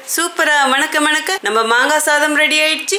சூப்பரா மணக்க மணக்க நம்ம மாங்காய் சாதம் ரெடி ஆயிடுச்சு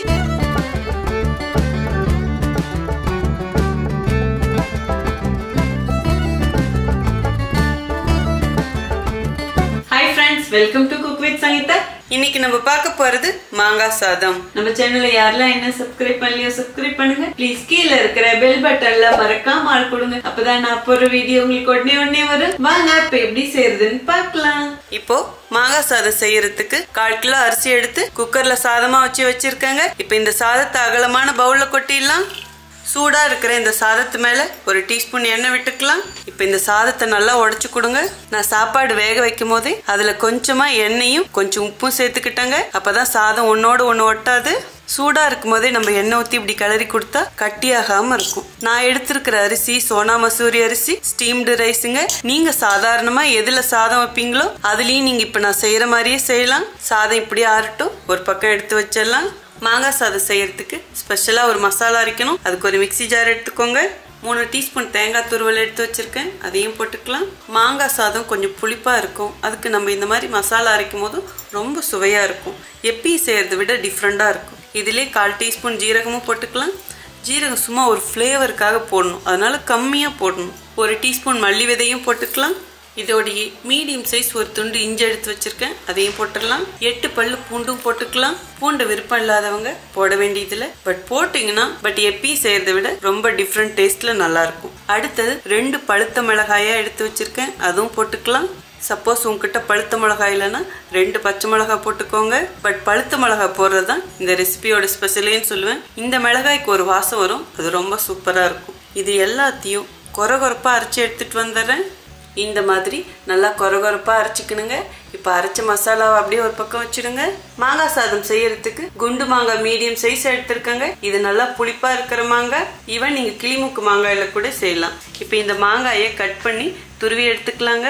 hi friends welcome to cook with Sangeetha இன்னைக்கு நம்ம பார்க்க போறது மாங்காய் சாதம் நம்ம சேனல்ல யாரெல்லாம் என்ன சப்ஸ்கிரைப் பண்ணலையோ சப்ஸ்கிரைப் பண்ணுங்க ப்ளீஸ் கீழே இருக்கிற பெல் பட்டன்ல மறக்காம ஆள் கொடுங்க அப்பதான் நான் போற வீடியோ உங்களுக்கு உடனே உடனே வரும் வாங்க இப்ப எப்படி செய்யறதுன்னு பார்க்கலாம் இப்போ மாங்காய் சாதம் செய்யறதுக்கு கால் கிலோ அரிசி எடுத்து குக்கர்ல சாதமா வச்சு வச்சிருக்காங்க இப்போ இந்த சாதத்தை அகலமான பவுல்ல கொட்டிடலாம் சூடா இருக்கிற இந்த சாதத்து மேல ஒரு டீஸ்பூன் எண்ணெய் விட்டுக்கலாம் இப்போ இந்த சாதத்தை நல்லா உடைச்சு கொடுங்க நான் சாப்பாடு வேக வைக்கும் போதே அதுல கொஞ்சமா எண்ணெயும் கொஞ்சம் உப்பும் சேர்த்துக்கிட்டேங்க அப்பதான் சாதம் ஒன்னோட ஒன்று ஒட்டாது சூடா இருக்கும் போதே நம்ம எண்ணெய் ஊற்றி இப்படி கிளறி கொடுத்தா கட்டியாகாம இருக்கும் நான் எடுத்திருக்கிற அரிசி சோனா மசூரி அரிசி ஸ்டீம்டு ரைஸுங்க நீங்க சாதாரணமா எதுல சாதம் வைப்பீங்களோ அதுலயும் நீங்க இப்ப நான் செய்யற மாதிரியே செய்யலாம் சாதம் இப்படி ஆறட்டும் ஒரு பக்கம் எடுத்து வச்சிடலாம் மாங்காய் சாதம் செய்யறதுக்கு ஸ்பெஷலாக ஒரு மசாலா அரைக்கணும் அதுக்கு ஒரு மிக்ஸி ஜார் எடுத்துக்கோங்க மூணு டீஸ்பூன் தேங்காய் துருவல் எடுத்து வச்சிருக்கேன் அதையும் போட்டுக்கலாம் மாங்காய் சாதம் கொஞ்சம் புளிப்பாக இருக்கும் அதுக்கு நம்ம இந்த மாதிரி மசாலா அரைக்கும் போது ரொம்ப சுவையாக இருக்கும் எப்பயும் செய்யறதை விட டிஃப்ரெண்ட்டாக இருக்கும் இதிலே கால் டீஸ்பூன் ஜீரகமும் போட்டுக்கலாம் ஜீரகம் சும்மா ஒரு ஃப்ளேவருக்காக போடணும் அதனால கம்மியாக போடணும் ஒரு டீஸ்பூன் மல்லி விதையும் போட்டுக்கலாம் இதோடைய மீடியம் சைஸ் ஒரு துண்டு இஞ்சி எடுத்து வச்சிருக்கேன் அதையும் போட்டுடலாம் எட்டு பல்லு பூண்டும் போட்டுக்கலாம் பூண்டு விருப்பம் இல்லாதவங்க போட வேண்டியதில்லை பட் போட்டிங்கன்னா பட் எப்பயும் செய்யறதை விட ரொம்ப டிஃப்ரெண்ட் டேஸ்ட்ல நல்லா இருக்கும் அடுத்தது ரெண்டு பழுத்த மிளகாயா எடுத்து வச்சிருக்கேன் அதுவும் போட்டுக்கலாம் சப்போஸ் உங்ககிட்ட பழுத்த மிளகாய் இல்லைன்னா ரெண்டு பச்சை மிளகாய் போட்டுக்கோங்க பட் பழுத்த மிளகாய் போடுறது தான் இந்த ரெசிபியோட ஸ்பெஷலேன்னு சொல்லுவேன் இந்த மிளகாய்க்கு ஒரு வாசம் வரும் அது ரொம்ப சூப்பராக இருக்கும் இது எல்லாத்தையும் கொர கொரப்பாக அரைச்சி எடுத்துட்டு வந்துடுறேன் இந்த மாதிரி நல்லா கொரகொரப்பாக அரைச்சிக்கணுங்க இப்போ அரைச்ச மசாலாவை அப்படியே ஒரு பக்கம் வச்சிடுங்க மாங்காய் சாதம் செய்யறதுக்கு குண்டு மாங்காய் மீடியம் சைஸ் எடுத்திருக்கேங்க இது நல்லா புளிப்பா இருக்கிற மாங்காய் ஈவன் நீங்க கிளிமுக்கு மாங்காயில கூட செய்யலாம் இப்போ இந்த மாங்காயை கட் பண்ணி துருவி எடுத்துக்கலாங்க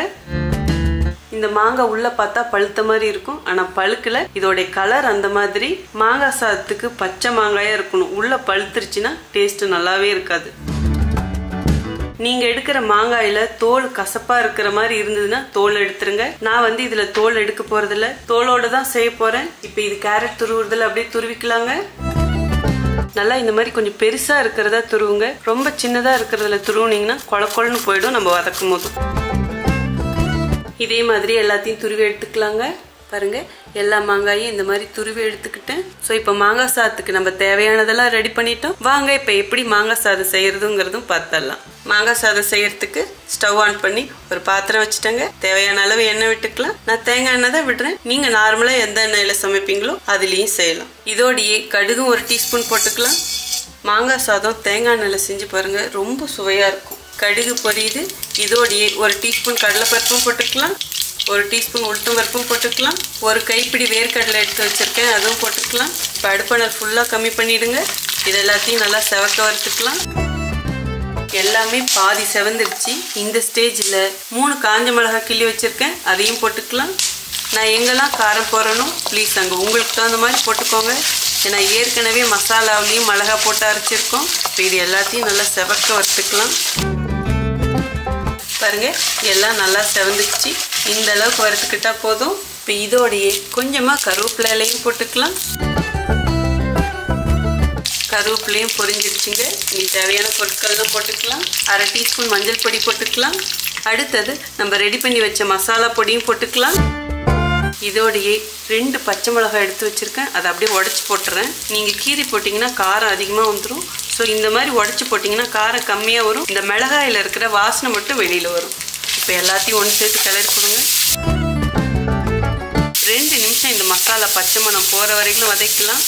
இந்த மாங்காய் உள்ள பார்த்தா பழுத்த மாதிரி இருக்கும் ஆனா பழுக்கல இதோடைய கலர் அந்த மாதிரி மாங்காய் சாதத்துக்கு பச்சை மாங்காயா இருக்கணும் உள்ள பழுத்துருச்சுன்னா டேஸ்ட் நல்லாவே இருக்காது நீங்க எடுக்கிற மாங்காயில தோல் கசப்பா இருக்கிற மாதிரி இருந்ததுன்னா தோல் எடுத்துருங்க நான் வந்து இதுல தோல் எடுக்க போறதில்ல தோலோட தான் செய்ய போறேன் இப்போ இது கேரட் துருவுறதுல அப்படியே துருவிக்கலாங்க நல்லா இந்த மாதிரி கொஞ்சம் பெருசா இருக்கிறதா துருவுங்க ரொம்ப சின்னதா இருக்கிறதுல துருவுனீங்கன்னா கொல கொலன்னு போயிடும் நம்ம வதக்கும் போதும் இதே மாதிரி எல்லாத்தையும் துருவி எடுத்துக்கலாங்க பாருங்க எல்லா மாங்காயும் இந்த மாதிரி துருவி எடுத்துக்கிட்டேன் ஸோ இப்போ மாங்காய் சாதத்துக்கு நம்ம தேவையானதெல்லாம் ரெடி பண்ணிட்டோம் வாங்க இப்போ எப்படி மாங்காய் சாதம் செய்யறதுங்கிறதும் பார்த்துடலாம் மாங்காய் சாதம் செய்யறதுக்கு ஸ்டவ் ஆன் பண்ணி ஒரு பாத்திரம் வச்சுட்டேங்க தேவையான அளவு எண்ணெய் விட்டுக்கலாம் நான் தேங்காய் எண்ணெய் தான் விடுறேன் நீங்க நார்மலா எந்த எண்ணெயில சமைப்பீங்களோ அதுலயும் செய்யலாம் இதோடையே கடுகும் ஒரு டீஸ்பூன் போட்டுக்கலாம் மாங்காய் சாதம் தேங்காய் எண்ணெயில் செஞ்சு பாருங்க ரொம்ப சுவையா இருக்கும் கடுகு பொரியுது இதோடையே ஒரு டீஸ்பூன் கடலைப்பருப்பும் போட்டுக்கலாம் ஒரு டீஸ்பூன் உளுத்தம் பருப்பும் போட்டுக்கலாம் ஒரு கைப்பிடி வேர்க்கடலை எடுத்து வச்சிருக்கேன் அதுவும் போட்டுக்கலாம் இப்போ அடுப்பணல் ஃபுல்லாக கம்மி பண்ணிடுங்க இது எல்லாத்தையும் நல்லா செவக்க வறுத்துக்கலாம் எல்லாமே பாதி செவந்துடுச்சு இந்த ஸ்டேஜில் மூணு காஞ்ச மிளகாய் கிள்ளி வச்சுருக்கேன் அதையும் போட்டுக்கலாம் நான் எங்கெல்லாம் காரம் போடுறேனோ ப்ளீஸ் அங்கே உங்களுக்கு தகுந்த மாதிரி போட்டுக்கோங்க ஏன்னா ஏற்கனவே மசாலாவிலையும் மிளகா போட்டு அரைச்சிருக்கோம் இப்போ இது எல்லாத்தையும் நல்லா செவக்க வறுத்துக்கலாம் பாருங்க எல்லாம் நல்லா செவந்துச்சு இந்த அளவுக்கு வறுத்துக்கிட்டா போதும் இப்போ இதோடையே கொஞ்சமாக கருவேப்பிலை இலையும் போட்டுக்கலாம் கருவேப்பிலையும் பொரிஞ்சிடுச்சுங்க இனி தேவையான பொருட்கள்லாம் போட்டுக்கலாம் அரை டீஸ்பூன் மஞ்சள் பொடி போட்டுக்கலாம் அடுத்தது நம்ம ரெடி பண்ணி வச்ச மசாலா பொடியும் போட்டுக்கலாம் இதோடையே ரெண்டு பச்சை மிளகாய் எடுத்து வச்சுருக்கேன் அதை அப்படியே உடச்சி போட்டுறேன் நீங்கள் கீரி போட்டிங்கன்னா காரம் அதிகமாக வந்துடும் ஸோ இந்த மாதிரி உடச்சி போட்டிங்கன்னா காரம் கம்மியாக வரும் இந்த மிளகாயில் இருக்கிற வாசனை மட்டும் வெளியில் வரும் இப்போ எல்லாத்தையும் ஒன்று சேர்த்து கிளறி கொடுங்க ரெண்டு நிமிஷம் இந்த மசாலா பச்சை மணம் போகிற வரைக்கும் வதக்கலாம்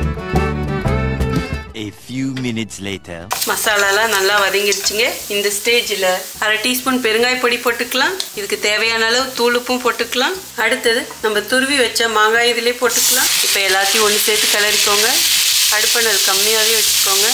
A few minutes later. மசாலாலாம் நல்லா வதங்கிடுச்சுங்க இந்த ஸ்டேஜில் அரை டீஸ்பூன் பெருங்காய பொடி போட்டுக்கலாம் இதுக்கு தேவையான அளவு தூளுப்பும் போட்டுக்கலாம் அடுத்தது நம்ம துருவி வச்ச மாங்காய் இதிலே போட்டுக்கலாம் இப்போ எல்லாத்தையும் ஒன்று சேர்த்து கிளறிக்கோங்க அடுப்பணல் கம்மியாகவே வச்சுக்கோங்க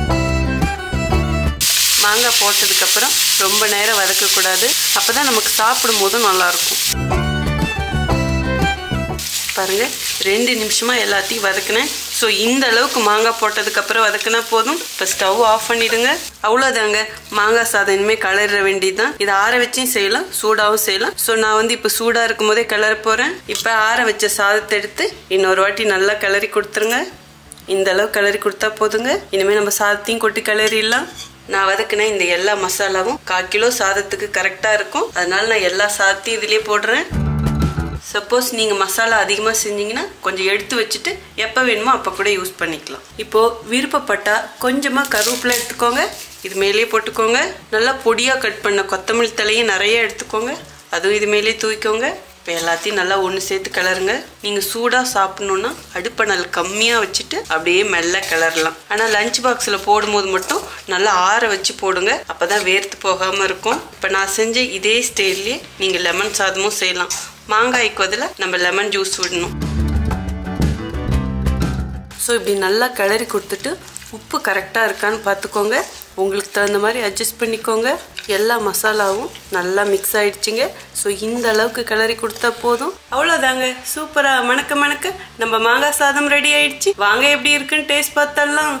மாங்காய் போட்டதுக்கப்புறம் ரொம்ப நேரம் வதக்கக்கூடாது அப்போ தான் நமக்கு சாப்பிடும் போதும் நல்லாயிருக்கும் பாருங்க ரெண்டு நிமிஷமா எல்லாத்தையும் வதக்கினேன் ஸோ இந்த அளவுக்கு மாங்காய் போட்டதுக்கு அப்புறம் வதக்குனா போதும் இப்போ ஸ்டவ் ஆஃப் பண்ணிடுங்க அவ்வளோதாங்க மாங்காய் சாதம் இனிமேல் கிளற வேண்டியதுதான் இதை ஆற வச்சும் செய்யலாம் சூடாகவும் செய்யலாம் ஸோ நான் வந்து இப்போ சூடாக இருக்கும் போதே கிளற போகிறேன் இப்போ ஆற வச்ச சாதத்தை எடுத்து இன்னொரு வாட்டி நல்லா கிளறி கொடுத்துருங்க இந்த அளவு கிளறி கொடுத்தா போதுங்க இனிமேல் நம்ம சாதத்தையும் கொட்டி கிளறிடலாம் நான் வதக்குன இந்த எல்லா மசாலாவும் கால் கிலோ சாதத்துக்கு கரெக்டாக இருக்கும் அதனால நான் எல்லா சாதத்தையும் இதுலேயே போடுறேன் சப்போஸ் நீங்கள் மசாலா அதிகமாக செஞ்சீங்கன்னா கொஞ்சம் எடுத்து வச்சுட்டு எப்போ வேணுமோ அப்போ கூட யூஸ் பண்ணிக்கலாம் இப்போது விருப்பப்பட்டா கொஞ்சமாக கருவேப்பிலை எடுத்துக்கோங்க இது மேலேயே போட்டுக்கோங்க நல்லா பொடியாக கட் பண்ண கொத்தமல்லி தலையும் நிறைய எடுத்துக்கோங்க அதுவும் இது மேலேயே தூக்கிக்கோங்க இப்போ எல்லாத்தையும் நல்லா ஒன்று சேர்த்து கிளறுங்க நீங்கள் சூடாக சாப்பிட்ணுன்னா அடுப்பணல் கம்மியாக வச்சுட்டு அப்படியே மெல்ல கிளறலாம் ஆனால் லஞ்ச் பாக்ஸில் போடும்போது மட்டும் நல்லா ஆற வச்சு போடுங்க அப்போ தான் வேர்த்து போகாமல் இருக்கும் இப்போ நான் செஞ்ச இதே ஸ்டைல்லையே நீங்கள் லெமன் சாதமும் செய்யலாம் மாங்காய்க்கு பதிலாக நம்ம லெமன் ஜூஸ் விடணும் ஸோ இப்படி நல்லா கிளறி கொடுத்துட்டு உப்பு கரெக்டாக இருக்கான்னு பார்த்துக்கோங்க உங்களுக்கு தகுந்த மாதிரி அட்ஜஸ்ட் பண்ணிக்கோங்க எல்லா மசாலாவும் நல்லா மிக்ஸ் ஆயிடுச்சுங்க ஸோ இந்த அளவுக்கு கிளறி கொடுத்தா போதும் அவ்வளோதாங்க சூப்பராக மணக்க மணக்க நம்ம மாங்காய் சாதம் ரெடி ஆயிடுச்சு வாங்க எப்படி இருக்குன்னு டேஸ்ட் பார்த்தலாம்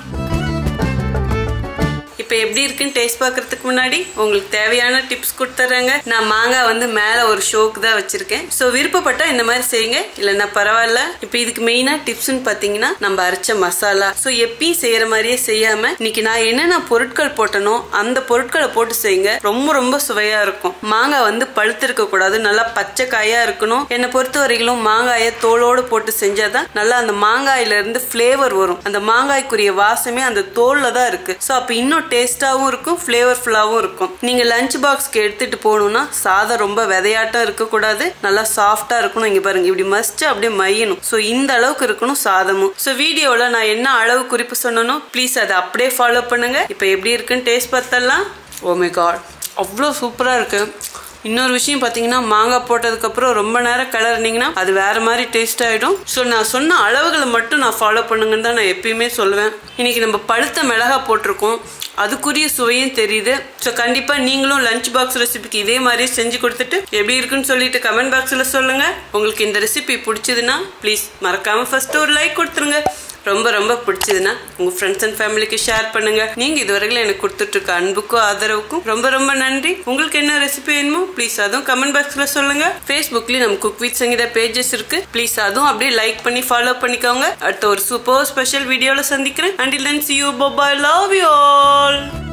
இப்போ எப்படி இருக்குன்னு டேஸ்ட் பார்க்கறதுக்கு முன்னாடி உங்களுக்கு தேவையான டிப்ஸ் கொடுத்துட்றேங்க நான் மாங்காய் வந்து மேலே ஒரு ஷோக்கு தான் வச்சிருக்கேன் ஸோ விருப்பப்பட்டா இந்த மாதிரி செய்யுங்க இல்லைன்னா பரவாயில்ல இப்போ இதுக்கு மெயினாக டிப்ஸ்னு பார்த்தீங்கன்னா நம்ம அரைச்ச மசாலா ஸோ எப்பயும் செய்யற மாதிரியே செய்யாம இன்னைக்கு நான் என்னென்ன பொருட்கள் போட்டனோ அந்த பொருட்களை போட்டு செய்யுங்க ரொம்ப ரொம்ப சுவையா இருக்கும் மாங்காய் வந்து பழுத்திருக்க கூடாது நல்லா பச்சை காயா இருக்கணும் என்னை பொறுத்த வரைக்கும் மாங்காயை தோலோடு போட்டு செஞ்சாதான் நல்லா அந்த மாங்காயில இருந்து ஃப்ளேவர் வரும் அந்த மாங்காய்க்குரிய வாசமே அந்த தோல்ல தான் இருக்கு ஸோ அப்போ இன்னும் டேஸ்டாகவும் இருக்கும் ஃப்ளேவர்ஃபுல்லாகவும் இருக்கும் நீங்கள் லஞ்ச் பாக்ஸ்க்கு எடுத்துட்டு போகணும்னா சாதம் ரொம்ப விதையாட்டம் இருக்கக்கூடாது நல்லா சாஃப்டாக இருக்கணும் இங்கே பாருங்க இப்படி மஸ்ட் அப்படியே மையணும் ஸோ இந்த அளவுக்கு இருக்கணும் சாதமும் ஸோ வீடியோவில் நான் என்ன அளவு குறிப்பு சொன்னனோ ப்ளீஸ் அதை அப்படியே ஃபாலோ பண்ணுங்க இப்போ எப்படி இருக்குன்னு டேஸ்ட் பார்த்தலாம் ஓ மை காட் அவ்வளோ சூப்பராக இருக்கு இன்னொரு விஷயம் பார்த்தீங்கன்னா மாங்காய் போட்டதுக்கப்புறம் ரொம்ப நேரம் கிளறினீங்கன்னா அது வேற மாதிரி டேஸ்ட் ஆகிடும் ஸோ நான் சொன்ன அளவுகளை மட்டும் நான் ஃபாலோ பண்ணுங்கன்னு தான் நான் எப்பயுமே சொல்லுவேன் இன்னைக்கு நம்ம பழுத்த மிளகா போட்டிருக்கோம் அதுக்குரிய சுவையும் தெரியுது ஸோ கண்டிப்பாக நீங்களும் லஞ்ச் பாக்ஸ் ரெசிபிக்கு இதே மாதிரி செஞ்சு கொடுத்துட்டு எப்படி இருக்குன்னு சொல்லிட்டு கமெண்ட் பாக்ஸில் சொல்லுங்க உங்களுக்கு இந்த ரெசிபி பிடிச்சதுன்னா ப்ளீஸ் மறக்காம ஃபர்ஸ்ட் ஒரு லைக் கொடுத்துருங்க ரொம்ப ரொம்ப பிடிச்சதுன்னா உங்க ஃப்ரெண்ட்ஸ் அண்ட் ஃபேமிலிக்கு ஷேர் பண்ணுங்க நீங்க இதுவரைக்கும் எனக்கு கொடுத்துட்டு இருக்க அன்புக்கும் ஆதரவுக்கும் ரொம்ப ரொம்ப நன்றி உங்களுக்கு என்ன ரெசிபி வேணுமோ ப்ளீஸ் அதுவும் கமெண்ட் பாக்ஸ்ல சொல்லுங்க ஃபேஸ்புக்லயும் நம்ம குக் வித் சங்கீதா பேஜஸ் இருக்கு ப்ளீஸ் அதுவும் அப்படியே லைக் பண்ணி ஃபாலோ பண்ணிக்கோங்க அடுத்த ஒரு சூப்பர் ஸ்பெஷல் வீடியோல சந்திக்கிறேன் until then see you bye bye love you all